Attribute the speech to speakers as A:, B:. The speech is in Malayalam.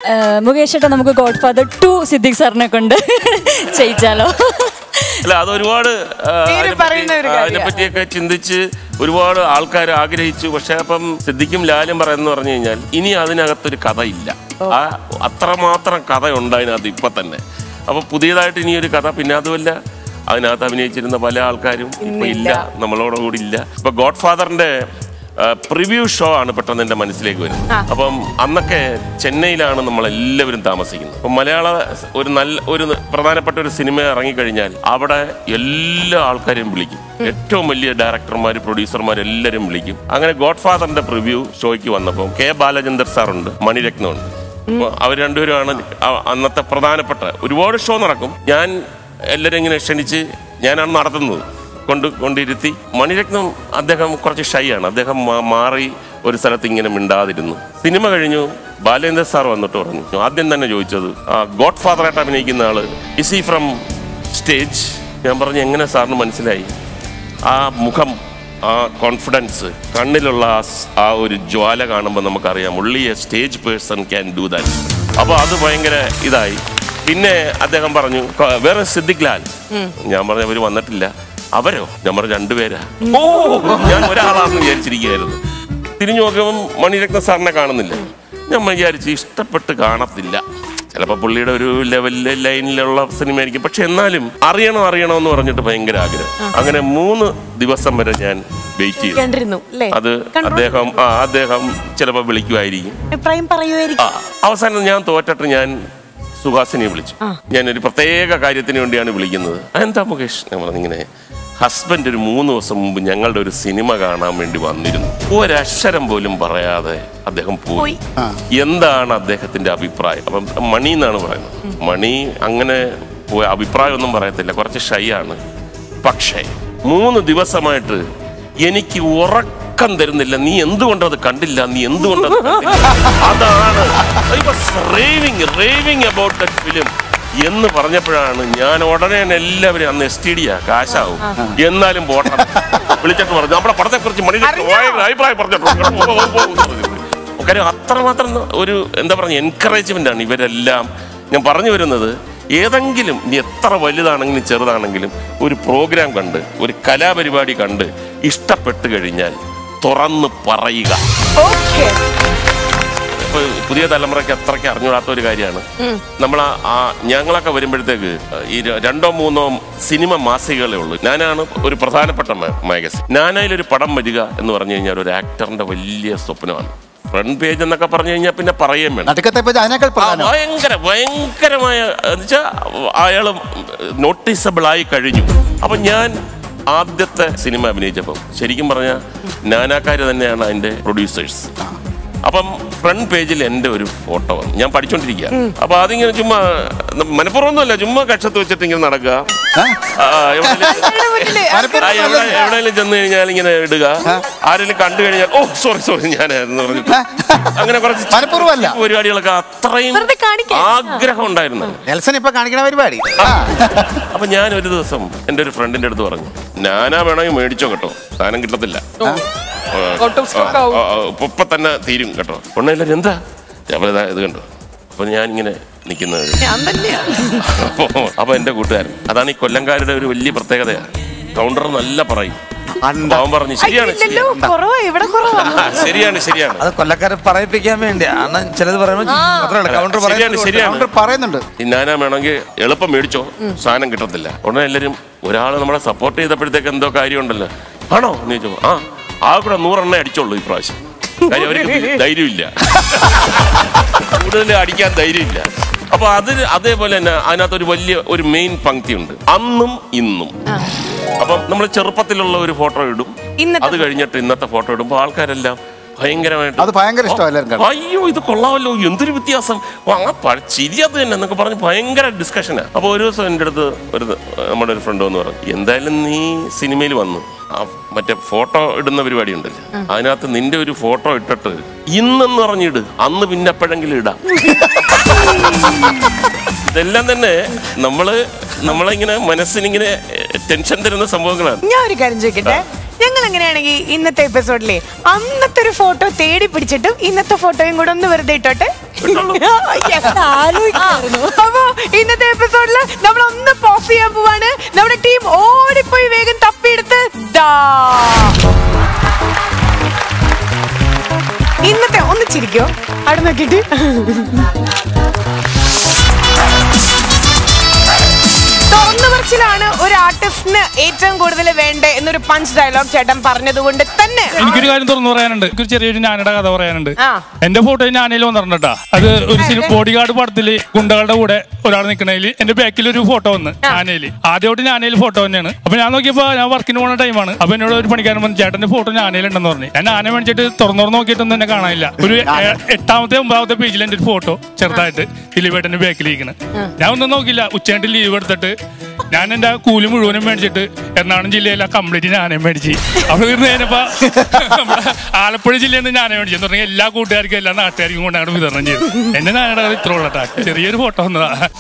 A: മുകേഷ് ഏട്ടാ നമുക്ക് ഗോഡ് ഫാദർ ടു സിദ്ദിഖ് സാറിനെ കൊണ്ട് ചെയ്യിച്ചാലോ
B: അല്ല അത് ഒരുപാട് ആ,
C: പേര്
B: അതിനെപ്പറ്റി-
C: പറയുന്ന ഒരു
B: ആ,
C: കാര്യാ.
B: അതിനെപ്പറ്റിയൊക്കെ ചിന്തിച്ച് ഒരുപാട് ആൾക്കാർ ആഗ്രഹിച്ചു പക്ഷെ അപ്പം സിദ്ദിഖും ലാലും പറയുന്ന പറഞ്ഞു കഴിഞ്ഞാൽ ഇനി അതിനകത്തൊരു കഥയില്ല ആ അത്രമാത്രം കഥയുണ്ട് അതിനകത്ത് ഇപ്പൊ തന്നെ അപ്പൊ പുതിയതായിട്ട് ഇനി ഒരു കഥ പിന്നെ അതുമല്ല അതിനകത്ത് അഭിനയിച്ചിരുന്ന പല ആൾക്കാരും ഇപ്പൊ ഇല്ല നമ്മളോടുകൂടി ഇല്ല ഇപ്പൊ ഗോഡ് ഫാദറിന്റെ പ്രിവ്യൂ ഷോ ആണ് പെട്ടെന്ന് എൻ്റെ മനസ്സിലേക്ക് വരുന്നത് അപ്പം അന്നൊക്കെ ചെന്നൈയിലാണ് നമ്മൾ എല്ലാവരും താമസിക്കുന്നത് അപ്പം മലയാള സ് ഒരു നല്ല ഒരു പ്രധാനപ്പെട്ട ഒരു സിനിമ ഇറങ്ങിക്കഴിഞ്ഞാൽ അവിടെ എല്ലാ ആൾക്കാരെയും വിളിക്കും ഏറ്റവും വലിയ ഡയറക്ടർമാർ പ്രൊഡ്യൂസർമാർ എല്ലാവരും വിളിക്കും അങ്ങനെ ഗോഡ് ഫാദറിന്റെ പ്രിവ്യൂ ഷോയ്ക്ക് വന്നപ്പോൾ കെ ബാലചന്ദർ സാറുണ്ട് മണിരത്നമുണ്ട് അപ്പോൾ അവർ രണ്ടുപേരുമാണ് അ- അന്നത്തെ പ്രധാനപ്പെട്ട ഒരുപാട് ഷോ നടക്കും ഞാൻ എല്ലാവരും ഇങ്ങനെ ക്ഷണിച്ച് ഞാനാണ് നടത്തുന്നത് കൊണ്ട് കൊണ്ടിരുത്തി മണിരത്നം അദ്ദേഹം കുറച്ച് ഷൈ ആണ് അദ്ദേഹം മാ- മാറി ഒരു സ്ഥലത്ത് ഇങ്ങനെ മിണ്ടാതിരുന്നു സിനിമ കഴിഞ്ഞു ബാലേന്ദ്ര സാർ വന്നിട്ട് പറഞ്ഞു ആദ്യം തന്നെ ചോദിച്ചത് ഗോഡ് ഫാദറായിട്ട് അഭിനയിക്കുന്ന ആള് ഇസ് ഈ ഫ്രം സ്റ്റേജ് ഞാൻ പറഞ്ഞു എങ്ങനെ സാറിന് മനസ്സിലായി ആ മുഖം ആ കോൺഫിഡൻസ് കണ്ണിലുള്ള ആ സ്- ആ ഒരു ജ്വാല കാണുമ്പോൾ നമുക്കറിയാം only a stage person can do that അപ്പോൾ അത് ഭയങ്കര ഇതായി പിന്നെ അദ്ദേഹം പറഞ്ഞു "ക- വേറെ സിദ്ദിഖ് ലാൽ ഞാൻ പറഞ്ഞു അവർ വന്നിട്ടില്ല അവരോ ഞാൻ പറഞ്ഞു രണ്ടുപേരാ ഓ ഞാൻ ഒരാളാണെന്ന് വിചാരിച്ചിരിക്കുകയായിരുന്നു തിരിഞ്ഞു നോക്കുമ്പോൾ മണിരത്ന സാറിനെ കാണുന്നില്ല ഞാൻ വിചാരിച്ചു ഇഷ്ടപ്പെട്ട് കാണത്തില്ല ചിലപ്പോൾ പുള്ളിയുടെ ഒരു ലെവലിലെ ലൈനിലുള്ള സിനിമയായിരിക്കും പക്ഷെ എന്നാലും അറിയണം അറിയണം എന്ന് പറഞ്ഞിട്ട് ഭയങ്കര ആഗ്രഹം അങ്ങനെ മൂന്ന് ദിവസം വരെ ഞാൻ വെയിറ്റ് ചെയ്തു
C: കണ്ടിരുന്നു അല്ലേ
B: അത് അദ്ദേഹം ആ അദ്ദേഹം ചിലപ്പോൾ വിളിക്കുമായിരിക്കും
C: അഭിപ്രായം
B: ആ
C: പറയുമായിരിക്കും
B: അവസാനം ഞാൻ തോറ്റിട്ട് ഞാൻ സുഹാസിനെ വിളിച്ചു ഞാൻ ഒരു പ്രത്യേക കാര്യത്തിന് വേണ്ടിയാണ് വിളിക്കുന്നത് എന്താ മുകേഷ് ഞാൻ പറഞ്ഞിങ്ങനെ ഹസ്ബൻഡ് ഒരു മൂന്ന് ദിവസം മുമ്പ് ഞങ്ങളുടെ ഒരു സിനിമ കാണാൻ വേണ്ടി വന്നിരുന്നു ഒരക്ഷരം പോലും പറയാതെ അദ്ദേഹം പോയി എന്താണ് അദ്ദേഹത്തിന്റെ അഭിപ്രായം അപ്പം മണി എന്നാണ് പറയുന്നത് മണി അങ്ങനെ പോയ അഭിപ്രായമൊന്നും പറയത്തില്ല കുറച്ച് ഷൈ ആണ് പക്ഷേ മൂന്ന് ദിവസമായിട്ട് എനിക്ക് ഉറക്കം തരുന്നില്ല നീ എന്തുകൊണ്ട് അത് കണ്ടില്ല നീ എന്തുകൊണ്ട് അത് കണ്ടില്ല? അതാണ് raving raving about the film എന്ന് പറഞ്ഞപ്പോഴാണ് ഞാൻ ഉടനെ തന്നെ എല്ലാവരും അന്ന് എസ് ടി ഡിയാ കാശാവും എന്നാലും പോട്ടെ വിളിച്ചിട്ട് പറഞ്ഞു നമ്മുടെ പടത്തെ കുറിച്ച് മണി അഭിപ്രായം പറഞ്ഞിട്ടുണ്ട് കാര്യം അത്രമാത്രം ഒരു എന്താ പറയുക എൻകറേജ്മെന്റ് ആണ് ഇവരെല്ലാം ഞാൻ പറഞ്ഞു വരുന്നത് ഏതെങ്കിലും ഇനി എത്ര വലുതാണെങ്കിലും ചെറുതാണെങ്കിലും ഒരു പ്രോഗ്രാം കണ്ട് ഒരു കലാപരിപാടി കണ്ട് ഇഷ്ടപ്പെട്ട് കഴിഞ്ഞാൽ തുറന്ന് പറയുക
C: ഓക്കെ
B: ഇപ്പൊ പുതിയ തലമുറയ്ക്ക് അത്രയ്ക്ക് അറിഞ്ഞൂടാത്ത ഒരു കാര്യമാണ് നമ്മൾ ആ ഞങ്ങളൊക്കെ വരുമ്പോഴത്തേക്ക് ഈ ര- രണ്ടോ മൂന്നോ സിനിമ മാസികകളേ ഉള്ളൂ ഞാനാണ് ഒരു പ്രധാനപ്പെട്ട മാഗസിൻ ഞാനതിലൊരു പടം വരിക എന്ന് പറഞ്ഞു കഴിഞ്ഞാൽ ഒരു ആക്ടറിന്റെ വലിയ സ്വപ്നമാണ് ഫ്രണ്ട് പേജ് എന്നൊക്കെ പറഞ്ഞു കഴിഞ്ഞാൽ പിന്നെ പറയുകയും വേണം
D: നടുക്കത്തെ പേജ് അതിനേക്കാൾ
B: ആ,
D: പ്രധാനം
B: ഭയങ്കര ഭയങ്കരമായ എന്നുവെച്ചാൽ അയാൾ നോട്ടീസബിൾ ആയി കഴിഞ്ഞു അപ്പൊ ഞാൻ ആദ്യത്തെ സിനിമ അഭിനയിച്ചപ്പം ശരിക്കും പറഞ്ഞാൽ നാനാക്കാര് തന്നെയാണ് അതിന്റെ പ്രൊഡ്യൂസേഴ്സ് അപ്പം ഫ്രണ്ട് പേജിൽ എൻ്റെ ഒരു ഫോട്ടോ വന്നു ഞാൻ പഠിച്ചോണ്ടിരിക്കുക അപ്പൊ അതിങ്ങനെ ചുമ്മാ മനഃപൂർവ്വമൊന്നുമല്ല ചുമ്മാ കക്ഷത്ത് വെച്ചിട്ട് ഇങ്ങനെ നടക്കുക
D: ഏ?
B: ആ, എവിടെയെങ്കിലും-
D: മനഃപൂർവ്വം
B: ആ, എവിടെ എവിടെയെങ്കിലും ചെന്ന് കഴിഞ്ഞാൽ ഇങ്ങനെ ഇടുക ആരെങ്കിലും കണ്ടു കഴിഞ്ഞാൽ ഓ സോറി സോറി ഞാനായിരുന്നു പറഞ്ഞിട്ട് അങ്ങനെ കുറച്ച്
D: മനഃപൂർവ്വമല്ല.
B: പരിപാടികളൊക്കെ അത്രയും
C: വെറുതെ കാണിക്കാൻ.
B: ആഗ്രഹം ഉണ്ടായിരുന്നു
D: നെൽസൺ ഇപ്പൊ കാണിക്കണ പരിപാടി ആ.
B: അപ്പൊ ഞാൻ ഒരു ദിവസം എൻ്റെ ഒരു ഫ്രണ്ടിന്റെ അടുത്ത് പറഞ്ഞു ഞാനാ വേണമെങ്കിൽ മേടിച്ചോ കേട്ടോ സാധനം കിട്ടത്തില്ല ആ, ആ, ആ, ആ, ഇപ്പൊ ഇപ്പൊ തന്നെ തീരും കേട്ടോ ഉണ്ണില്ല എന്താ ഞാൻ പറഞ്ഞു, "ദാ ഇത് കണ്ടോ അപ്പൊ ഞാൻ ഇങ്ങനെ നിൽക്കുന്നത്
C: ഞാൻ തന്നെയാ
B: അപ്പൊ അപ്പൊ എന്റെ കൂട്ടുകാരൻ അതാണ് ഈ കൊല്ലംകാരുടെ ഒരു വലിയ പ്രത്യേകതയാണ് കൗണ്ടർ നല്ല പറയും
D: അണ്ട.
B: അവൻ പറഞ്ഞു ശരിയാണ്
C: ഇല്ലല്ലോ
B: ശരിയാണ്.
C: കുറവാ ഇവിടെ കുറവാ
B: ആ, ശരിയാണ് ശരിയാണ്
E: അത് കൊല്ലക്കാരെ പറയിപ്പിക്കാൻ വേണ്ടിയാണ് ചിലത് പറയുമ്പോൾ മാത്രമല്ല കൗണ്ടർ
B: ശരിയാണ് ശരിയാണ്
D: കൗണ്ടർ പറയുന്നുണ്ട്
B: ഈ ഞാനാ വേണമെങ്കിൽ എളുപ്പം മേടിച്ചോ സാധനം കിട്ടത്തില്ല ഉടനെ എല്ലാവരും ഒരാൾ നമ്മളെ സപ്പോർട്ട് ചെയ്തപ്പോഴത്തേക്ക് എന്തോ കാര്യമുണ്ടല്ലോ ആണോ എന്ന് ചോദിച്ചോ ആ ആ കൂടെ നൂറെണ്ണേ അടിച്ചോളൂ ഈ പ്രാവശ്യം കാര്യം അവർക്ക് ധൈര്യമില്ല കൂടുതൽ അടിക്കാൻ ധൈര്യമില്ല അപ്പൊ അത് അതേപോലെ തന്നെ അതിനകത്ത് ഒരു വലിയ ഒരു മെയിൻ പങ്ക്തി ഉണ്ട് അന്നും ഇന്നും അപ്പം നമ്മൾ ചെറുപ്പത്തിലുള്ള ഒരു ഫോട്ടോ ഇടും
C: ഇന്നത്തെ
B: അത് കഴിഞ്ഞിട്ട് ഇന്നത്തെ ഫോട്ടോ ഇടുമ്പോൾ ആൾക്കാരെല്ലാം ഭയങ്കരമായിട്ട്
D: അത് ഭയങ്കര ഇഷ്ടം എല്ലാവരും കാണാൻ.
B: അയ്യോ ഇത് കൊള്ളാമല്ലോ എന്തൊരു വ്യത്യാസം ഓ, ആ പഴ- ചിരി അത് തന്നെ എന്നൊക്കെ പറഞ്ഞ് ഭയങ്കര ഡിസ്കഷനാ അപ്പൊ ഒരു ദിവസം എൻ്റെ അടുത്ത് ഒരു നമ്മുടെ ഒരു ഫ്രണ്ട് വന്ന് പറഞ്ഞു എന്തായാലും നീ സിനിമയിൽ വന്നു ആ മറ്റേ ഫോട്ടോ ഇടുന്ന പരിപാടി ഉണ്ടല്ലോ അതിനകത്ത് നിന്റെ ഒരു ഫോട്ടോ ഇട്ടിട്ട് ഇന്നെന്ന് പറഞ്ഞിട് അന്ന് പിന്നെ എപ്പോഴെങ്കിലും ഇടാം ഇതെല്ലാം തന്നെ നമ്മള് നമ്മളിങ്ങനെ മനസ്സിനിങ്ങനെ ടെൻഷൻ തരുന്ന സംഭവങ്ങളാണ്
C: ഞാൻ ഒരു കാര്യം ചോദിക്കട്ടെ ഞങ്ങൾ എങ്ങനെയാണെങ്കിൽ ഇന്നത്തെ എപ്പിസോഡിലെ അന്നത്തെ ഒരു ഫോട്ടോ തേടി പിടിച്ചിട്ടും ഇന്നത്തെ ഫോട്ടോയും കൂടെ ഒന്ന് വെറുതെ ഇട്ടോട്ടെ Yes.
A: ആലോചിക്കായിരുന്നു.
C: അപ്പോ ഇന്നത്തെ എപ്പിസോഡില് നമ്മൾ ഒന്ന് പോസ് ചെയ്യാൻ പോവാണ് നമ്മുടെ ടീം ഓടിപ്പോയി വേഗം തപ്പിയെടുത്ത് ദാ ഇന്നത്തെ ഒന്ന് ചിരിക്കോ അവിടെ നോക്കിട്ട് തുറന്നു പറച്ചിലാണ് ഒരു ആർട്ടിസ്റ്റിന് ഏറ്റവും കൂടുതൽ വേണ്ട എന്നൊരു പഞ്ച് ഡയലോഗ് ചേട്ടൻ പറഞ്ഞതുകൊണ്ട് തന്നെ
F: എനിക്കൊരു കാര്യം തുറന്നു പറയാനുണ്ട് എനിക്കൊരു ചെറിയൊരു ഞാനയുടെ കഥ പറയാനുണ്ട്
C: ആ.
F: എന്റെ ഫോട്ടോ ഞാനയിൽ വന്നിട്ടുണ്ടാ അത് ഒരു സിനിമ ബോഡി ഗാർഡ് പടത്തില് ഗുണ്ടകളുടെ കൂടെ ഒരാൾ നിൽക്കണേല് എന്റെ ബാക്കിൽ ഒരു ഫോട്ടോ വന്ന് ഞാനയില് ആദ്യമായിട്ട് ഞാനയിൽ ഫോട്ടോ തന്നെയാണ് അപ്പൊ ഞാൻ നോക്കിയപ്പോ ഞാൻ വർക്കിന് പോകുന്ന ടൈമാണ് അപ്പൊ എന്നോട് ഒരു പണിക്കാരൻ പറഞ്ഞു ചേട്ടന്റെ ഫോട്ടോ ഞാനയിലുണ്ടെന്ന് പറഞ്ഞു ഞാൻ ആന മേടിച്ചിട്ട് തുറന്നു തുറന്ന് നോക്കിയിട്ടൊന്നും എന്നെ കാണാനില്ല ഒരു ഏ- എട്ടാമത്തെ ഒമ്പതാമത്തെ പേജിൽ എന്റെ ഒരു ഫോട്ടോ ചെറുതായിട്ട് ദിലീപേട്ടന്റെ ബാക്കിൽ ഇരിക്കണ് ഞാൻ ഒന്നും നോക്കില്ല ഉച്ചയായിട്ട് ലീവ് എടുത്തിട്ട് ഞാൻ എന്റെ ആ കൂലി മുഴുവനും മേടിച്ചിട്ട് എറണാകുളം ജില്ലയിലെ കംപ്ലീറ്റ് ഞാനേ മേടിച്ച് അവിടെ ഇരുന്ന് കഴിഞ്ഞപ്പോ നമ്മുടെ ആലപ്പുഴ ജില്ലയിൽ നിന്ന് ഞാനേ മേടിച്ചു എന്ന് പറഞ്ഞാൽ എല്ലാ കൂട്ടുകാർക്കും എല്ലാ നാട്ടുകാർക്കും കൊണ്ടാണ് വിതരണം ചെയ്തത് എന്റെ ഞാനയുടെ ഇത്ര ഉള്ളട്ടാ ചെറിയൊരു ഫോട്ടോ വന്നതാ